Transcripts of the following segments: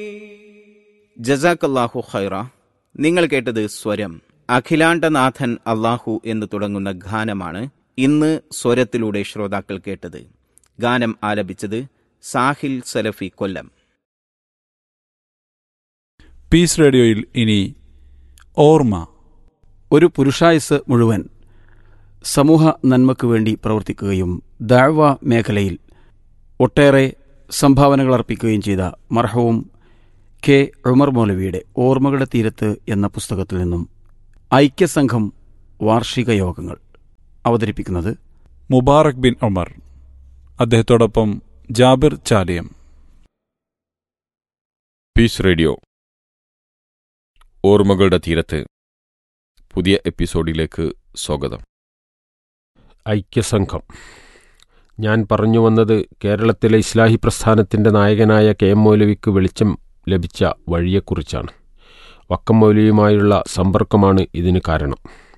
ജസാക്കല്ലാഹു ഖൈറ നിങ്ങൾ കേട്ടത് സ്വരം അഖിലാണ്ടനാഥൻ അള്ളാഹു എന്ന് തുടങ്ങുന്ന ഗാനമാണ് ഇന്ന് സ്വരത്തിലൂടെ ശ്രോതാക്കൾ കേട്ടത് ഗാനം ആലപിച്ചത് സാഹിൽ സലഫി കൊല്ലം പീസ് റേഡിയോയിൽ ഇനി ഓർമ്മ ഒരു പുരുഷായുസ് മുഴുവൻ സമൂഹ നന്മയ്ക്കു വേണ്ടി പ്രവർത്തിക്കുകയും ദാഴ്വ മേഖലയിൽ ഒട്ടേറെ സംഭാവനകൾ അർപ്പിക്കുകയും ചെയ്ത മർഹവും കെ ഉമർ മൗലവിയുടെ ഓർമ്മകളുടെ തീരത്ത് എന്ന പുസ്തകത്തിൽ നിന്നും ഐക്യസംഘം വാർഷിക യോഗങ്ങൾ അവതരിപ്പിക്കുന്നത് മുബാറക് ബിൻ ഉമർ അദ്ദേഹത്തോടൊപ്പം ജാബിർ ചാലിയം പീസ് റേഡിയോ ഓർമ്മകളുടെ തീരത്ത് പുതിയ എപ്പിസോഡിലേക്ക് സ്വാഗതം ഐക്യസംഘം ഞാൻ പറഞ്ഞു വന്നത് കേരളത്തിലെ ഇസ്ലാഹി പ്രസ്ഥാനത്തിൻ്റെ നായകനായ കെ എം മൗലവിക്ക് വെളിച്ചം ലഭിച്ച വഴിയെക്കുറിച്ചാണ് വക്കം മൗലവിയുമായുള്ള സമ്പർക്കമാണ് ഇതിന് കാരണം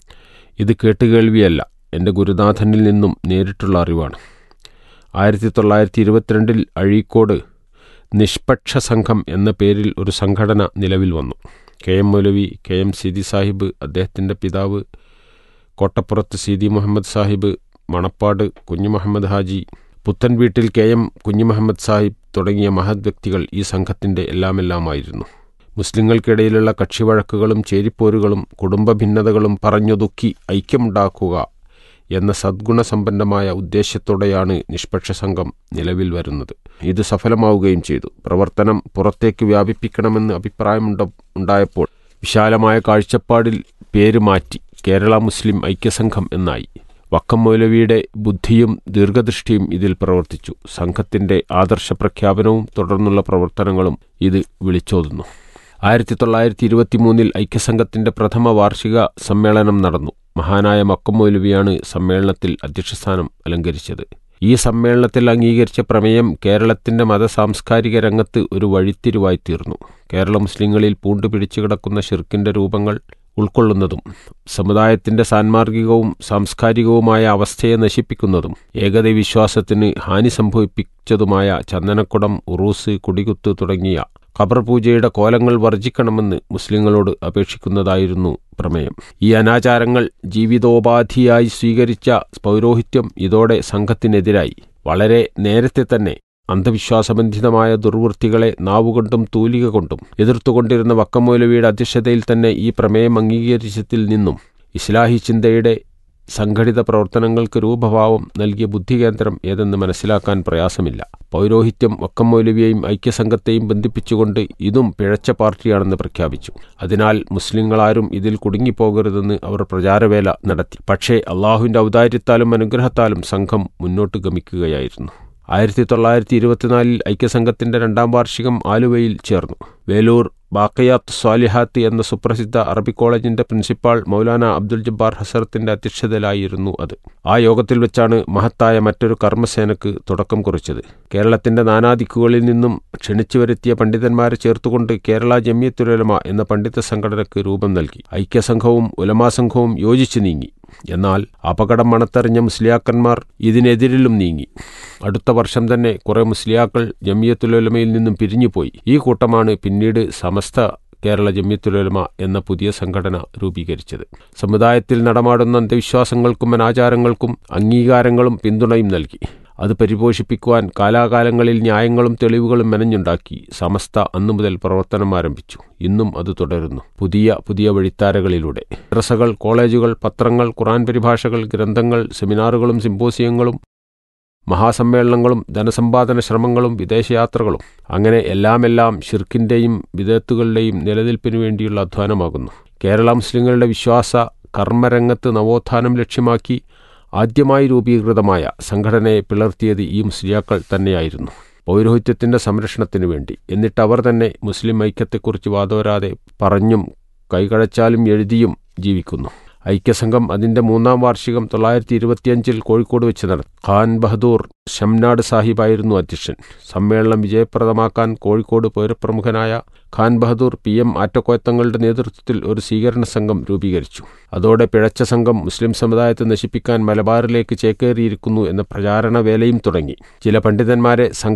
ഇത് കേട്ടുകേൾവിയല്ല എൻ്റെ ഗുരുനാഥനിൽ നിന്നും നേരിട്ടുള്ള അറിവാണ് ആയിരത്തി തൊള്ളായിരത്തി ഇരുപത്തിരണ്ടിൽ അഴീക്കോട് നിഷ്പക്ഷ സംഘം എന്ന പേരിൽ ഒരു സംഘടന നിലവിൽ വന്നു K M Maulavi K M Seethi Sahib അദ്ദേഹത്തിൻ്റെ പിതാവ് കോട്ടപ്പുറത്ത് സീതി മുഹമ്മദ് സാഹിബ് മണപ്പാട് കുഞ്ഞു മുഹമ്മദ് ഹാജി പുത്തൻ വീട്ടിൽ കെ എം കുഞ്ഞു മുഹമ്മദ് സാഹിബ് തുടങ്ങിയ മഹത് വ്യക്തികൾ ഈ സംഘത്തിൻ്റെ എല്ലാമെല്ലാമായിരുന്നു മുസ്ലിങ്ങൾക്കിടയിലുള്ള കക്ഷിവഴക്കുകളും ചേരിപ്പോരുകളും കുടുംബ ഭിന്നതകളും പറഞ്ഞൊതുക്കി ഐക്യമുണ്ടാക്കുക എന്ന സദ്ഗുണസമ്പന്നമായ ഉദ്ദേശ്യത്തോടെയാണ് നിഷ്പക്ഷ സംഘം നിലവിൽ വരുന്നത് ഇത് സഫലമാവുകയും ചെയ്തു പ്രവർത്തനം പുറത്തേക്ക് വ്യാപിപ്പിക്കണമെന്ന് അഭിപ്രായമുണ്ട ഉണ്ടായപ്പോൾ വിശാലമായ കാഴ്ചപ്പാടിൽ പേര് മാറ്റി കേരള മുസ്ലിം ഐക്യസംഘം എന്നായി വക്കം മൗലവിയുടെ ബുദ്ധിയും ദീർഘദൃഷ്ടിയും ഇതിൽ പ്രവർത്തിച്ചു സംഘത്തിന്റെ ആദർശ പ്രഖ്യാപനവും തുടർന്നുള്ള പ്രവർത്തനങ്ങളും ഇത് വിളിച്ചോതുന്നു ആയിരത്തി തൊള്ളായിരത്തി ഇരുപത്തിമൂന്നിൽ ഐക്യസംഘത്തിന്റെ പ്രഥമ വാർഷിക സമ്മേളനം നടന്നു മഹാനായ മക്കം മൗലവിയാണ് സമ്മേളനത്തിൽ അധ്യക്ഷസ്ഥാനം അലങ്കരിച്ചത് ഈ സമ്മേളനത്തിൽ അംഗീകരിച്ച പ്രമേയം കേരളത്തിന്റെ മതസാംസ്കാരിക രംഗത്ത് ഒരു വഴിത്തിരിവായി തീർന്നു കേരള മുസ്ലിങ്ങളിൽ പൂണ്ടു പിടിച്ചു കിടക്കുന്ന ഷിർക്കിന്റെ രൂപങ്ങൾ ഉൾക്കൊള്ളുന്നതും സമുദായത്തിന്റെ സാൻമാർഗികവും സാംസ്കാരികവുമായ അവസ്ഥയെ നശിപ്പിക്കുന്നതും ഏകത വിശ്വാസത്തിന് ഹാനി സംഭവിപ്പിച്ചതുമായ ചന്ദനക്കുടം ഉറൂസ് കുടികുത്ത് തുടങ്ങിയ ഖബർ പൂജയുടെ കോലങ്ങൾ വർജിക്കണമെന്ന് മുസ്ലിങ്ങളോട് അപേക്ഷിക്കുന്നതായിരുന്നു പ്രമേയം ഈ അനാചാരങ്ങൾ ജീവിതോപാധിയായി സ്വീകരിച്ച പൗരോഹിത്യം ഇതോടെ സംഘത്തിനെതിരായി വളരെ നേരത്തെ തന്നെ അന്ധവിശ്വാസബന്ധിതമായ ദുർവൃത്തികളെ നാവുകൊണ്ടും തൂലിക കൊണ്ടും എതിർത്തുകൊണ്ടിരുന്ന വക്കമൗലവിയുടെ അധ്യക്ഷതയിൽ തന്നെ ഈ പ്രമേയം അംഗീകരിച്ചതിൽ നിന്നും ഇസ്ലാഹി ചിന്തയുടെ സംഘടിത പ്രവർത്തനങ്ങൾക്ക് രൂപഭാവം നൽകിയ ബുദ്ധികേന്ദ്രം ഏതെന്ന് മനസ്സിലാക്കാൻ പ്രയാസമില്ല പൗരോഹിത്യം വക്കം മൗലവിയെയും ഐക്യസംഘത്തെയും ബന്ധിപ്പിച്ചുകൊണ്ട് ഇതും പിഴച്ച പാർട്ടിയാണെന്ന് പ്രഖ്യാപിച്ചു അതിനാൽ മുസ്ലിങ്ങളാരും ഇതിൽ കുടുങ്ങിപ്പോകരുതെന്ന് അവർ പ്രചാരവേല നടത്തി പക്ഷേ അള്ളാഹുവിന്റെ ഔദാര്യത്താലും അനുഗ്രഹത്താലും സംഘം മുന്നോട്ട് ഗമിക്കുകയായിരുന്നു ആയിരത്തി തൊള്ളായിരത്തി ഇരുപത്തിനാലിൽ ഐക്യസംഘത്തിന്റെ രണ്ടാം വാർഷികം ആലുവയിൽ ചേർന്നു വേലൂർ ബാക്കയാത്ത് സ്വാലിഹാത്ത് എന്ന സുപ്രസിദ്ധ അറബി കോളേജിന്റെ പ്രിൻസിപ്പാൾ മൗലാന അബ്ദുൽ ജബ്ബാർ ഹസറത്തിന്റെ അധ്യക്ഷതയിലായിരുന്നു അത് ആ യോഗത്തിൽ വെച്ചാണ് മഹത്തായ മറ്റൊരു കർമ്മസേനക്ക് തുടക്കം കുറിച്ചത് കേരളത്തിന്റെ നാനാദിക്കുകളിൽ നിന്നും ക്ഷണിച്ചു വരുത്തിയ പണ്ഡിതന്മാരെ ചേർത്തുകൊണ്ട് കേരള ജമിയത്തുലമ എന്ന പണ്ഡിത സംഘടനയ്ക്ക് രൂപം നൽകി ഐക്യസംഘവും ഉലമാസംഘവും യോജിച്ചു നീങ്ങി എന്നാൽ അപകടം മണത്തെറിഞ്ഞ മുസ്ലിയാക്കന്മാർ ഇതിനെതിരിലും നീങ്ങി അടുത്ത വർഷം തന്നെ കുറെ മുസ്ലിയാക്കൾ ജമിയത്തുലമയിൽ നിന്നും പിരിഞ്ഞുപോയി ഈ കൂട്ടമാണ് പിന്നീട് സമസ്ത കേരള ജമ്യത്തുലമ എന്ന പുതിയ സംഘടന രൂപീകരിച്ചത് സമുദായത്തിൽ നടമാടുന്ന അന്ധവിശ്വാസങ്ങൾക്കും അനാചാരങ്ങൾക്കും അംഗീകാരങ്ങളും പിന്തുണയും നൽകി അത് പരിപോഷിപ്പിക്കുവാൻ കാലാകാലങ്ങളിൽ ന്യായങ്ങളും തെളിവുകളും മെനഞ്ഞുണ്ടാക്കി സമസ്ത അന്നു മുതൽ പ്രവർത്തനം ആരംഭിച്ചു ഇന്നും അത് തുടരുന്നു പുതിയ പുതിയ വഴിത്താരകളിലൂടെ ഡ്രസ്സകൾ കോളേജുകൾ പത്രങ്ങൾ ഖുറാൻ പരിഭാഷകൾ ഗ്രന്ഥങ്ങൾ സെമിനാറുകളും സിമ്പോസിയങ്ങളും മഹാസമ്മേളനങ്ങളും ധനസമ്പാദന ശ്രമങ്ങളും വിദേശയാത്രകളും അങ്ങനെ എല്ലാമെല്ലാം ഷിർക്കിന്റെയും വിദഗ്ധകളുടെയും നിലനിൽപ്പിനു വേണ്ടിയുള്ള അധ്വാനമാകുന്നു കേരള മുസ്ലിങ്ങളുടെ വിശ്വാസ കർമ്മരംഗത്ത് നവോത്ഥാനം ലക്ഷ്യമാക്കി ആദ്യമായി രൂപീകൃതമായ സംഘടനയെ പിളർത്തിയത് ഈ മുസ്ലിയാക്കൾ തന്നെയായിരുന്നു പൗരോഹിത്യത്തിന്റെ സംരക്ഷണത്തിനു വേണ്ടി എന്നിട്ട് അവർ തന്നെ മുസ്ലിം ഐക്യത്തെക്കുറിച്ച് വാദോരാതെ പറഞ്ഞും കൈകഴച്ചാലും എഴുതിയും ജീവിക്കുന്നു ഐക്യസംഘം അതിന്റെ മൂന്നാം വാർഷികം തൊള്ളായിരത്തി ഇരുപത്തിയഞ്ചിൽ കോഴിക്കോട് വെച്ച് നടത്തി ഖാൻ ബഹദൂർ ഷംനാട് സാഹിബായിരുന്നു അധ്യക്ഷൻ സമ്മേളനം വിജയപ്രദമാക്കാൻ കോഴിക്കോട് പൗരപ്രമുഖനായ ഖാൻ ബഹദൂർ പി എം ആറ്റക്കോയത്തങ്ങളുടെ നേതൃത്വത്തിൽ ഒരു സ്വീകരണ സംഘം രൂപീകരിച്ചു അതോടെ പിഴച്ച സംഘം മുസ്ലിം സമുദായത്തെ നശിപ്പിക്കാൻ മലബാറിലേക്ക് ചേക്കേറിയിരിക്കുന്നു എന്ന പ്രചാരണ വേലയും തുടങ്ങി ചില പണ്ഡിതന്മാരെ സംഘം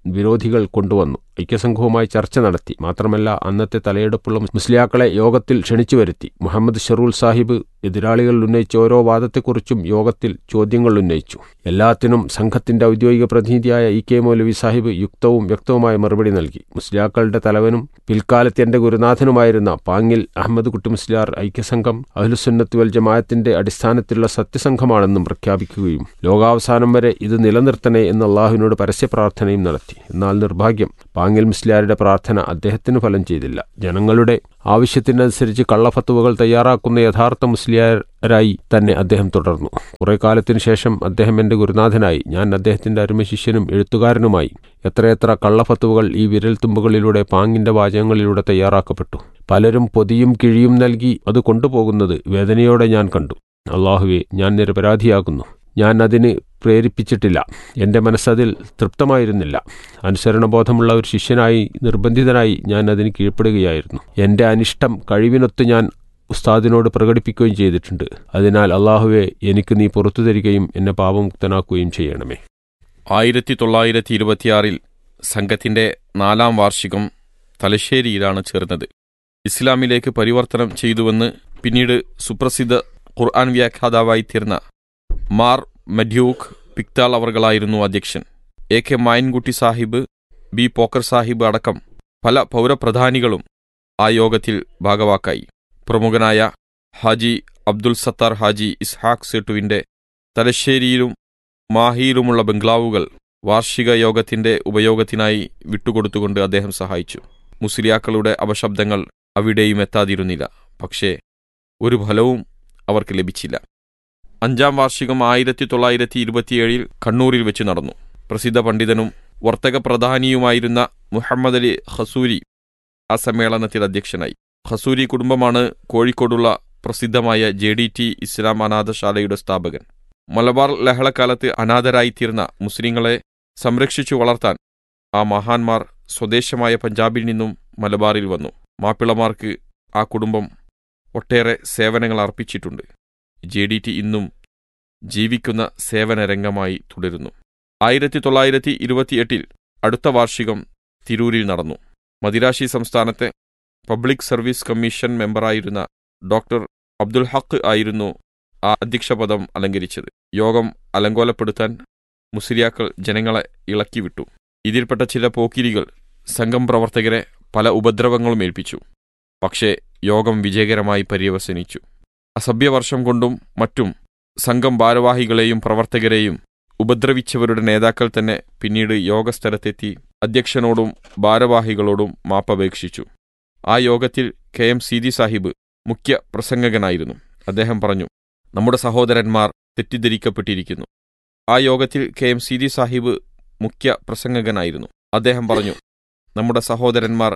വിരോധികൾ കൊണ്ടുവന്നു ഐക്യസംഘവുമായി ചർച്ച നടത്തി മാത്രമല്ല അന്നത്തെ തലയെടുപ്പുള്ള മുസ്ലിയാക്കളെ യോഗത്തിൽ ക്ഷണിച്ചു വരുത്തി മുഹമ്മദ് ഷറൂൽ സാഹിബ് എതിരാളികൾ ഉന്നയിച്ച ഓരോ വാദത്തെക്കുറിച്ചും യോഗത്തിൽ ചോദ്യങ്ങൾ ഉന്നയിച്ചു എല്ലാത്തിനും സംഘത്തിന്റെ ഔദ്യോഗിക പ്രതിനിധിയായ ഇ കെ മൗലവി സാഹിബ് യുക്തവും വ്യക്തവുമായ മറുപടി നൽകി മുസ്ലിയാക്കളുടെ തലവനും പിൽക്കാലത്ത് എന്റെ ഗുരുനാഥനുമായിരുന്ന പാങ്ങിൽ അഹമ്മദ് കുട്ടി മുസ്ലിയാർ ഐക്യസംഘം അഹ്ലുസുന്നത്ത് വൽ ജമാഅത്തിന്റെ അടിസ്ഥാനത്തിലുള്ള സത്യസംഘമാണെന്നും പ്രഖ്യാപിക്കുകയും ലോകാവസാനം വരെ ഇത് നിലനിർത്തണേ എന്ന് അള്ളാഹുവിനോട് പരസ്യ പ്രാർത്ഥനയും നടത്തി എന്നാൽ നിർഭാഗ്യം പാങ്ങിൽ മുസ്ലിയാരുടെ പ്രാർത്ഥന അദ്ദേഹത്തിന് ഫലം ചെയ്തില്ല ജനങ്ങളുടെ ആവശ്യത്തിനനുസരിച്ച് കള്ളഫത്തുവകൾ തയ്യാറാക്കുന്ന യഥാർത്ഥ മുസ്ലിയാരായി തന്നെ അദ്ദേഹം തുടർന്നു കുറെ കാലത്തിനു ശേഷം അദ്ദേഹം എന്റെ ഗുരുനാഥനായി ഞാൻ അദ്ദേഹത്തിന്റെ അരുമശിഷ്യനും എഴുത്തുകാരനുമായി എത്രയെത്ര കള്ളഫത്തുവകൾ ഈ വിരൽത്തുമ്പുകളിലൂടെ പാങ്ങിന്റെ വാചകങ്ങളിലൂടെ തയ്യാറാക്കപ്പെട്ടു പലരും പൊതിയും കിഴിയും നൽകി അത് കൊണ്ടുപോകുന്നത് വേദനയോടെ ഞാൻ കണ്ടു അള്ളാഹുവെ ഞാൻ നിരപരാധിയാകുന്നു ഞാൻ അതിന് പ്രേരിപ്പിച്ചിട്ടില്ല എൻ്റെ മനസ്സതിൽ തൃപ്തമായിരുന്നില്ല അനുസരണബോധമുള്ള ഒരു ശിഷ്യനായി നിർബന്ധിതനായി ഞാൻ അതിന് കീഴ്പ്പെടുകയായിരുന്നു എൻ്റെ അനിഷ്ടം കഴിവിനൊത്ത് ഞാൻ ഉസ്താദിനോട് പ്രകടിപ്പിക്കുകയും ചെയ്തിട്ടുണ്ട് അതിനാൽ അള്ളാഹുവെ എനിക്ക് നീ പുറത്തു തരികയും എന്നെ പാപമുക്തനാക്കുകയും ചെയ്യണമേ ആയിരത്തി തൊള്ളായിരത്തി ഇരുപത്തിയാറിൽ സംഘത്തിന്റെ നാലാം വാർഷികം തലശ്ശേരിയിലാണ് ചേർന്നത് ഇസ്ലാമിലേക്ക് പരിവർത്തനം ചെയ്തുവെന്ന് പിന്നീട് സുപ്രസിദ്ധ ഖുർആൻ വ്യാഖ്യാതാവായി തീർന്ന മാർ മഡ്യൂക്ക് പിക്താൾ അവർകളായിരുന്നു അധ്യക്ഷൻ A K Mayankutty Sahib B Pokker Sahib അടക്കം പല പൗരപ്രധാനികളും ആ യോഗത്തിൽ ഭാഗവാക്കായി പ്രമുഖനായ ഹാജി അബ്ദുൽ സത്താർ ഹാജി ഇസ്ഹാഖ് സെട്ടുവിന്റെ തലശ്ശേരിയിലും മാഹിയിലുമുള്ള ബംഗ്ലാവുകൾ വാർഷിക യോഗത്തിന്റെ ഉപയോഗത്തിനായി വിട്ടുകൊടുത്തുകൊണ്ട് അദ്ദേഹം സഹായിച്ചു മുസ്ലിയാക്കളുടെ അപശബ്ദങ്ങൾ അവിടെയും എത്താതിരുന്നില്ല പക്ഷേ ഒരു ഫലവും അവർക്ക് ലഭിച്ചില്ല അഞ്ചാം വാർഷികം ആയിരത്തി തൊള്ളായിരത്തി ഇരുപത്തിയേഴിൽ കണ്ണൂരിൽ വെച്ച് നടന്നു പ്രസിദ്ധ പണ്ഡിതനും വർത്തക പ്രധാനിയുമായിരുന്ന മുഹമ്മദ് അലി ഖസൂരി ആ സമ്മേളനത്തിൽ അധ്യക്ഷനായി ഖസൂരി കുടുംബമാണ് കോഴിക്കോടുള്ള പ്രസിദ്ധമായ ജെ ഡി ടി ഇസ്ലാം അനാഥശാലയുടെ സ്ഥാപകൻ മലബാർ ലഹളക്കാലത്ത് അനാഥരായിത്തീർന്ന മുസ്ലിങ്ങളെ സംരക്ഷിച്ചു വളർത്താൻ ആ മഹാന്മാർ സ്വദേശമായ പഞ്ചാബിൽ നിന്നും മലബാറിൽ വന്നു മാപ്പിളമാർക്ക് ആ കുടുംബം ഒട്ടേറെ സേവനങ്ങൾ അർപ്പിച്ചിട്ടുണ്ട് ജെ ഡി ടി ഇന്നും ജീവിക്കുന്ന സേവന രംഗമായി തുടരുന്നു ആയിരത്തി തൊള്ളായിരത്തി ഇരുപത്തിയെട്ടിൽ അടുത്ത വാർഷികം തിരൂരിൽ നടന്നു മദിരാശി സംസ്ഥാനത്തെ പബ്ലിക് സർവീസ് കമ്മീഷൻ മെമ്പറായിരുന്ന ഡോക്ടർ അബ്ദുൽ ഹക്ക് ആയിരുന്നു ആ അധ്യക്ഷപദം അലങ്കരിച്ചത് യോഗം അലങ്കോലപ്പെടുത്താൻ മുസ്ലിയാക്കൾ ജനങ്ങളെ ഇളക്കിവിട്ടു ഇതിൽപ്പെട്ട ചില പോക്കിരികൾ സംഘം പ്രവർത്തകരെ പല ഉപദ്രവങ്ങളും ഏൽപ്പിച്ചു പക്ഷേ യോഗം വിജയകരമായി പര്യവസനിച്ചു അസഭ്യവർഷം കൊണ്ടും മറ്റും സംഘം ഭാരവാഹികളെയും പ്രവർത്തകരെയും ഉപദ്രവിച്ചവരുടെ നേതാക്കൾ തന്നെ പിന്നീട് യോഗസ്ഥലത്തെത്തി അധ്യക്ഷനോടും ഭാരവാഹികളോടും മാപ്പപേക്ഷിച്ചു ആ യോഗത്തിൽ കെ എം സീതി സാഹിബ് മുഖ്യ പ്രസംഗകനായിരുന്നു അദ്ദേഹം പറഞ്ഞു നമ്മുടെ സഹോദരന്മാർ തെറ്റിദ്ധരിക്കപ്പെട്ടിരിക്കുന്നു ആ യോഗത്തിൽ കെ എം സീതി സാഹിബ് മുഖ്യ പ്രസംഗകനായിരുന്നു അദ്ദേഹം പറഞ്ഞു നമ്മുടെ സഹോദരന്മാർ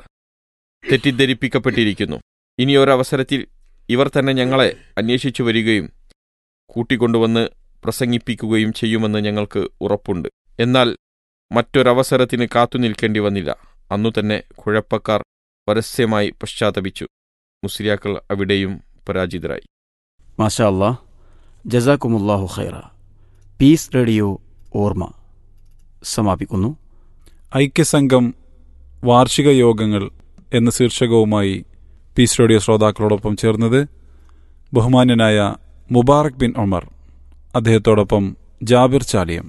തെറ്റിദ്ധരിപ്പിക്കപ്പെട്ടിരിക്കുന്നു ഇനിയൊരവസരത്തിൽ ഇവർ തന്നെ ഞങ്ങളെ അന്വേഷിച്ചു വരികയും കൂട്ടിക്കൊണ്ടുവന്ന് പ്രസംഗിപ്പിക്കുകയും ചെയ്യുമെന്ന് ഞങ്ങൾക്ക് ഉറപ്പുണ്ട് എന്നാൽ മറ്റൊരവസരത്തിന് കാത്തുനിൽക്കേണ്ടി വന്നില്ല അന്നു തന്നെ കുഴപ്പക്കാർ പരസ്യമായി പശ്ചാത്തപിച്ചു മുസ്ലിയാക്കൾ അവിടെയും പരാജിതരായി മാഷാ അല്ലാ ജസാക്കുമുല്ലാഹു ഖൈറ പീസ് റേഡിയോ ഓർമ്മ സമാപിക്കുന്നു ഐക്യസംഘം വാർഷിക യോഗങ്ങൾ എന്ന ശീർഷകവുമായി പീസ് റേഡിയോ ശ്രോതാക്കളോടൊപ്പം ചേർന്നത് ബഹുമാന്യനായ മുബാറക് ബിൻ ഒമർ അദ്ദേഹത്തോടൊപ്പം ജാബിർ ചാലിയം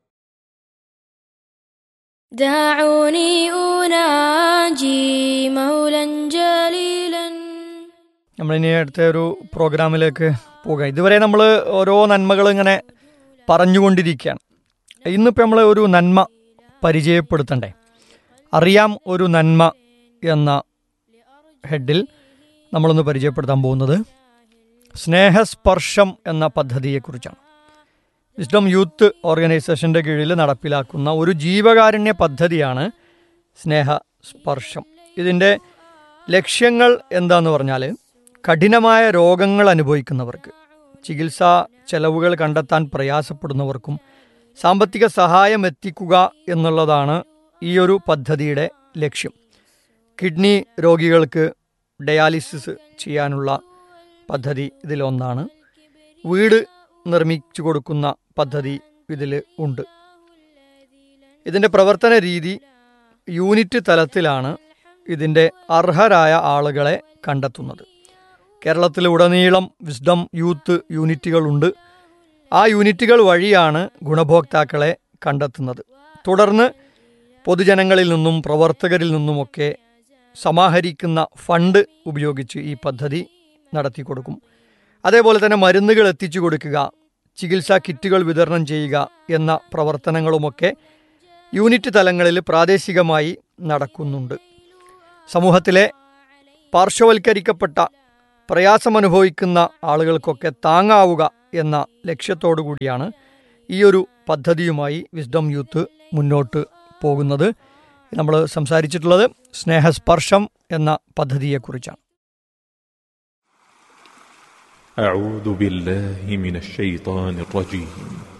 دعوني أناجي مولا جليلا നമ്മളിനി അടുത്ത ഒരു പ്രോഗ്രാമിലേക്ക് പോകാം ഇതുവരെ നമ്മൾ ഓരോ നന്മകൾ ഇങ്ങനെ പറഞ്ഞുകൊണ്ടിരിക്കുകയാണ് ഇന്നിപ്പോൾ നമ്മൾ ഒരു നന്മ പരിചയപ്പെടുത്തണ്ടേ അറിയാം ഒരു നന്മ എന്ന ഹെഡിൽ നമ്മളൊന്ന് പരിചയപ്പെടുത്താൻ പോകുന്നത് സ്നേഹസ്പർശം എന്ന പദ്ധതിയെക്കുറിച്ചാണ് വിസ്ഡം യൂത്ത് ഓർഗനൈസേഷൻ്റെ കീഴിൽ നടപ്പിലാക്കുന്ന ഒരു ജീവകാരുണ്യ പദ്ധതിയാണ് സ്നേഹസ്പർശം ഇതിൻ്റെ ലക്ഷ്യങ്ങൾ എന്താന്ന് പറഞ്ഞാൽ കഠിനമായ രോഗങ്ങൾ അനുഭവിക്കുന്നവർക്ക് ചികിത്സാ ചെലവുകൾ കണ്ടെത്താൻ പ്രയാസപ്പെടുന്നവർക്കും സാമ്പത്തിക സഹായം എത്തിക്കുക എന്നുള്ളതാണ് ഈ ഒരു പദ്ധതിയുടെ ലക്ഷ്യം കിഡ്നി രോഗികൾക്ക് ഡയാലിസിസ് ചെയ്യാനുള്ള പദ്ധതി ഇതിലൊന്നാണ് വീട് നിർമ്മിച്ചു കൊടുക്കുന്ന പദ്ധതി ഇതിൽ ഉണ്ട് ഇതിൻ്റെ പ്രവർത്തന രീതി യൂണിറ്റ് തലത്തിലാണ് ഇതിൻ്റെ അർഹരായ ആളുകളെ കണ്ടെത്തുന്നത് കേരളത്തിലുടനീളം വിസ്ഡം യൂത്ത് യൂണിറ്റുകളുണ്ട് ആ യൂണിറ്റുകൾ വഴിയാണ് ഗുണഭോക്താക്കളെ കണ്ടെത്തുന്നത് തുടർന്ന് പൊതുജനങ്ങളിൽ നിന്നും പ്രവർത്തകരിൽ നിന്നുമൊക്കെ സമാഹരിക്കുന്ന ഫണ്ട് ഉപയോഗിച്ച് ഈ പദ്ധതി നടത്തി കൊടുക്കും അതേപോലെ തന്നെ മരുന്നുകൾ എത്തിച്ചു കൊടുക്കുക ചികിത്സാ കിറ്റുകൾ വിതരണം ചെയ്യുക എന്ന പ്രവർത്തനങ്ങളുമൊക്കെ യൂണിറ്റ് തലങ്ങളിൽ പ്രാദേശികമായി നടക്കുന്നുണ്ട് സമൂഹത്തിലെ പാർശ്വവൽക്കരിക്കപ്പെട്ട പ്രയാസമനുഭവിക്കുന്ന ആളുകൾക്കൊക്കെ താങ്ങാവുക എന്ന ലക്ഷ്യത്തോടു കൂടിയാണ് ഈ ഒരു പദ്ധതിയുമായി വിസ്ഡം യൂത്ത് മുന്നോട്ട് പോകുന്നത് നമ്മൾ സംസാരിച്ചിട്ടുള്ളത് സ്നേഹസ്പർശം എന്ന പദ്ധതിയെക്കുറിച്ചാണ് أعوذ بالله من الشيطان الرجيم